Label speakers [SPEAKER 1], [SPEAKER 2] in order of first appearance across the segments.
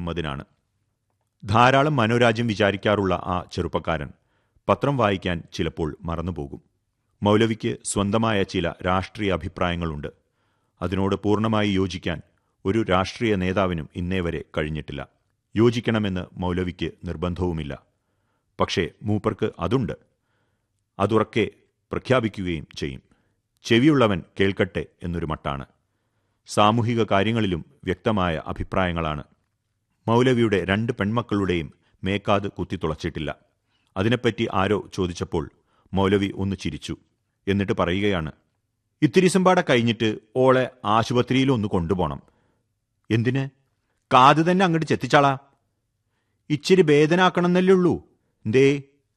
[SPEAKER 1] മുഹമ്മദിനാണ് ധാരാളം മനോരാജ്യം വിചാരിക്കാറുള്ള ആ ചെറുപ്പക്കാരൻ പത്രം വായിക്കാൻ ചിലപ്പോൾ മറന്നുപോകും മൗലവിക്ക് സ്വന്തമായ ചില രാഷ്ട്രീയ അഭിപ്രായങ്ങളുണ്ട് അതിനോട് പൂർണ്ണമായി യോജിക്കാൻ ഒരു രാഷ്ട്രീയ നേതാവിനും ഇന്നേ വരെ കഴിഞ്ഞിട്ടില്ല യോജിക്കണമെന്ന് മൗലവിക്ക് നിർബന്ധവുമില്ല പക്ഷേ മൂപ്പർക്ക് അതുണ്ട് അതുറക്കെ പ്രഖ്യാപിക്കുകയും ചെയ്യും ചെവിയുള്ളവൻ കേൾക്കട്ടെ എന്നൊരു മട്ടാണ് സാമൂഹിക കാര്യങ്ങളിലും വ്യക്തമായ അഭിപ്രായങ്ങളാണ് മൗലവിയുടെ രണ്ട് പെൺമക്കളുടെയും മേക്കാത് കുത്തിത്തുളച്ചിട്ടില്ല അതിനെപ്പറ്റി ആരോ ചോദിച്ചപ്പോൾ മൗലവി ഒന്ന് ചിരിച്ചു എന്നിട്ട് പറയുകയാണ് ഇത്തിരി സംപാടെ കഴിഞ്ഞിട്ട് ഓളെ ആശുപത്രിയിൽ ഒന്ന് കൊണ്ടുപോകണം എന്തിന് കാത് തന്നെ അങ്ങോട്ട് ചെത്തിച്ചാളാ ഇച്ചിരി വേദനാക്കണമെന്നല്ലേ ഉള്ളൂ എന്തേ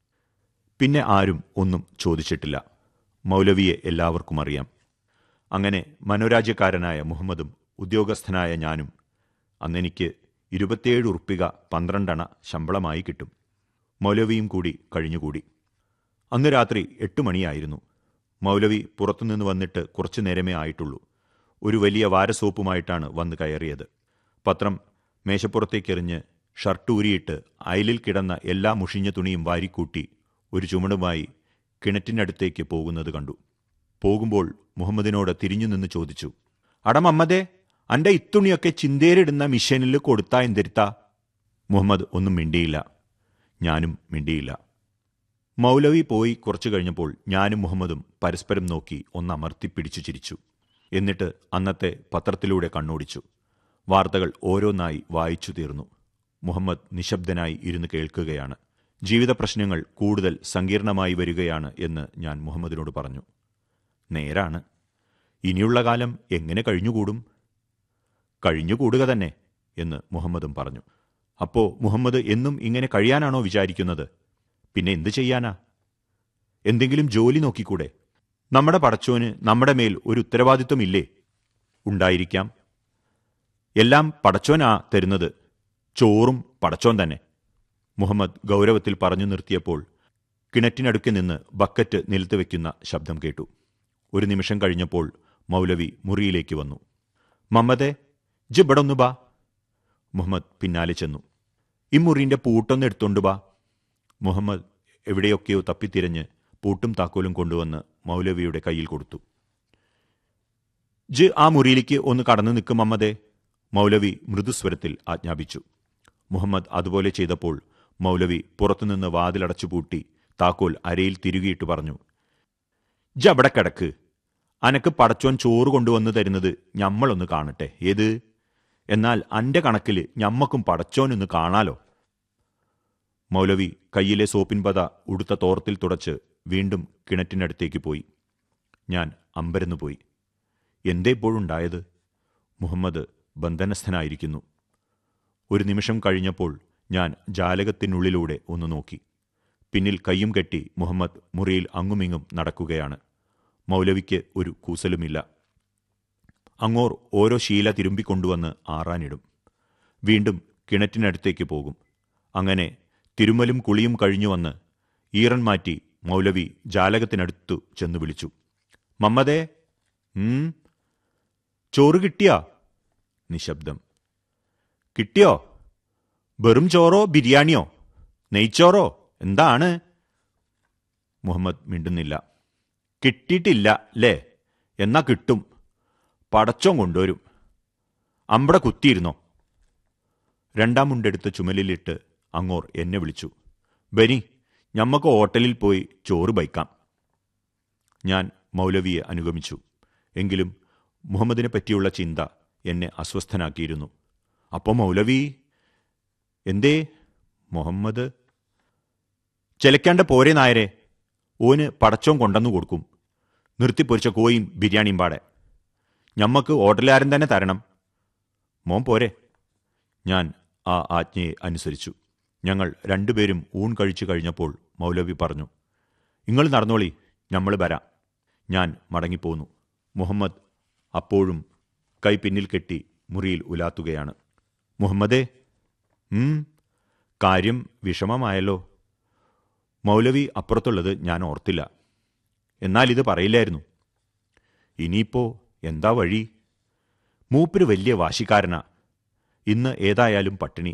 [SPEAKER 1] പിന്നെ ആരും ഒന്നും ചോദിച്ചിട്ടില്ല മൗലവിയെ എല്ലാവർക്കും അറിയാം അങ്ങനെ മനോരാജ്യക്കാരനായ മുഹമ്മദും ഉദ്യോഗസ്ഥനായ ഞാനും അന്നെനിക്ക് ഇരുപത്തിയേഴ് ഉറുപ്പിക പന്ത്രണ്ടണ ശമ്പളമായി കിട്ടും മൗലവിയും കൂടി കഴിഞ്ഞുകൂടി അന്ന് രാത്രി എട്ട് മണിയായിരുന്നു മൗലവി പുറത്തുനിന്ന് വന്നിട്ട് കുറച്ചു നേരമേ ആയിട്ടുള്ളൂ ഒരു വലിയ വാരസോപ്പുമായിട്ടാണ് വന്ന് കയറിയത് പത്രം മേശപ്പുറത്തേക്കെറിഞ്ഞ് ഷർട്ട് ഊരിയിട്ട് അയലിൽ കിടന്ന എല്ലാ മുഷിഞ്ഞ തുണിയും വാരിക്കൂട്ടി ഒരു ചുമടുമായി കിണറ്റിനടുത്തേക്ക് പോകുന്നത് കണ്ടു പോകുമ്പോൾ മുഹമ്മദിനോട് തിരിഞ്ഞു നിന്ന് ചോദിച്ചു അട മമ്മദേ അന്റെ ഇത്തുണിയൊക്കെ ചിന്തേരിടുന്ന മിഷനിൽ കൊടുത്താ എന്തിരുത്താ മുഹമ്മദ് ഒന്നും മിണ്ടിയില്ല ഞാനും മിണ്ടിയില്ല മൗലവി പോയി കുറച്ചു കഴിഞ്ഞപ്പോൾ ഞാനും മുഹമ്മദും പരസ്പരം നോക്കി ഒന്ന് അമർത്തി പിടിച്ചു ചിരിച്ചു എന്നിട്ട് അന്നത്തെ പത്രത്തിലൂടെ കണ്ണോടിച്ചു വാർത്തകൾ ഓരോന്നായി വായിച്ചു തീർന്നു മുഹമ്മദ് നിശബ്ദനായി ഇരുന്ന് കേൾക്കുകയാണ് ജീവിത പ്രശ്നങ്ങൾ കൂടുതൽ സങ്കീർണമായി വരികയാണ് എന്ന് ഞാൻ മുഹമ്മദിനോട് പറഞ്ഞു നേരാണ് ഇനിയുള്ള കാലം എങ്ങനെ കഴിഞ്ഞുകൂടും കഴിഞ്ഞുകൂടുക തന്നെ എന്ന് മുഹമ്മദും പറഞ്ഞു അപ്പോ മുഹമ്മദ് എന്നും ഇങ്ങനെ കഴിയാനാണോ വിചാരിക്കുന്നത് പിന്നെ എന്തു ചെയ്യാനാ എന്തെങ്കിലും ജോലി നോക്കിക്കൂടെ നമ്മുടെ പടച്ചോന് നമ്മുടെ മേൽ ഒരു ഉത്തരവാദിത്വമില്ലേ ഉണ്ടായിരിക്കാം എല്ലാം പടച്ചോനാ തരുന്നത് ചോറും പടച്ചോൻ തന്നെ മുഹമ്മദ് ഗൗരവത്തിൽ പറഞ്ഞു നിർത്തിയപ്പോൾ കിണറ്റിനടുക്കെ നിന്ന് ബക്കറ്റ് നിലത്ത് വയ്ക്കുന്ന ശബ്ദം കേട്ടു ഒരു നിമിഷം കഴിഞ്ഞപ്പോൾ മൗലവി മുറിയിലേക്ക് വന്നു മമ്മദേ ജിബടൊന്നു ബാ മുഹമ്മദ് പിന്നാലെ ചെന്നു ഇമ്മുറിന്റെ പൂട്ടൊന്ന് എടുത്തോണ്ട് ബാ മുഹമ്മദ് എവിടെയൊക്കെയോ തപ്പിത്തിരഞ്ഞ് പൂട്ടും താക്കോലും കൊണ്ടുവന്ന് മൗലവിയുടെ കയ്യിൽ കൊടുത്തു ജ് ആ മുറിയിലേക്ക് ഒന്ന് കടന്നു നിൽക്കും മമ്മദേ മൗലവി മൃദുസ്വരത്തിൽ ആജ്ഞാപിച്ചു മുഹമ്മദ് അതുപോലെ ചെയ്തപ്പോൾ മൗലവി പുറത്തുനിന്ന് വാതിലടച്ചു പൂട്ടി താക്കോൽ അരയിൽ തിരുകിയിട്ട് പറഞ്ഞു ജ് അവിടെ കിടക്ക് അനക്ക് പടച്ചോൻ ചോറ് കൊണ്ടുവന്ന് തരുന്നത് ഞമ്മളൊന്ന് കാണട്ടെ ഏത് എന്നാൽ അന്റെ കണക്കിൽ ഞമ്മക്കും പടച്ചോനൊന്ന് കാണാലോ മൗലവി കയ്യിലെ സോപ്പിൻ പത ഉടുത്ത തോർത്തിൽ തുടച്ച് വീണ്ടും കിണറ്റിനടുത്തേക്ക് പോയി ഞാൻ അമ്പരന്നു പോയി എന്തേ ഇപ്പോഴുണ്ടായത് മുഹമ്മദ് ബന്ധനസ്ഥനായിരിക്കുന്നു ഒരു നിമിഷം കഴിഞ്ഞപ്പോൾ ഞാൻ ജാലകത്തിനുള്ളിലൂടെ ഒന്ന് നോക്കി പിന്നിൽ കയ്യും കെട്ടി മുഹമ്മദ് മുറിയിൽ അങ്ങുമിങ്ങും നടക്കുകയാണ് മൗലവിക്ക് ഒരു കൂസലുമില്ല അങ്ങോർ ഓരോ ശീല തിരുമ്പിക്കൊണ്ടുവന്ന് ആറാനിടും വീണ്ടും കിണറ്റിനടുത്തേക്ക് പോകും അങ്ങനെ തിരുമലും കുളിയും കഴിഞ്ഞു വന്ന് ഈറൻ മാറ്റി മൗലവി ജാലകത്തിനടുത്തു ചെന്നു വിളിച്ചു മമ്മദേ ഉം ചോറ് കിട്ടിയാ നിശബ്ദം കിട്ടിയോ വെറും ചോറോ ബിരിയാണിയോ നെയ്ച്ചോറോ എന്താണ് മുഹമ്മദ് മിണ്ടുന്നില്ല കിട്ടിയിട്ടില്ല അല്ലേ എന്നാ കിട്ടും പടച്ചോൻ കൊണ്ടുവരും അമ്പടെ കുത്തിയിരുന്നോ രണ്ടാം മുണ്ടെടുത്ത് ചുമലിലിട്ട് അങ്ങോർ എന്നെ വിളിച്ചു ബനി ഞമ്മക്ക് ഹോട്ടലിൽ പോയി ചോറ് ബൈക്കാം ഞാൻ മൗലവിയെ അനുഗമിച്ചു എങ്കിലും മുഹമ്മദിനെ പറ്റിയുള്ള ചിന്ത എന്നെ അസ്വസ്ഥനാക്കിയിരുന്നു അപ്പോൾ മൗലവി എന്തേ മുഹമ്മദ് ചെലക്കാണ്ട പോരെ നായരെ ഓന് പടച്ചോൻ കൊണ്ടെന്നു കൊടുക്കും നിർത്തിപ്പൊരിച്ച കോയും ബിരിയാണിയും പാടെ ഞമ്മക്ക് ഹോട്ടലുകാരൻ തന്നെ തരണം മോൻ പോരെ ഞാൻ ആ ആജ്ഞയെ അനുസരിച്ചു ഞങ്ങൾ രണ്ടുപേരും ഊൺ കഴിച്ചു കഴിഞ്ഞപ്പോൾ മൗലവി പറഞ്ഞു നിങ്ങൾ നടന്നോളി നമ്മൾ വരാം ഞാൻ മടങ്ങിപ്പോന്നു മുഹമ്മദ് അപ്പോഴും കൈ പിന്നിൽ കെട്ടി മുറിയിൽ ഉലാത്തുകയാണ് മുഹമ്മദേ ഉം കാര്യം വിഷമമായല്ലോ മൗലവി അപ്പുറത്തുള്ളത് ഞാൻ ഓർത്തില്ല എന്നാൽ ഇത് പറയില്ലായിരുന്നു ഇനിയിപ്പോ എന്താ വഴി മൂപ്പര് വലിയ വാശിക്കാരനാ ഇന്ന് ഏതായാലും പട്ടിണി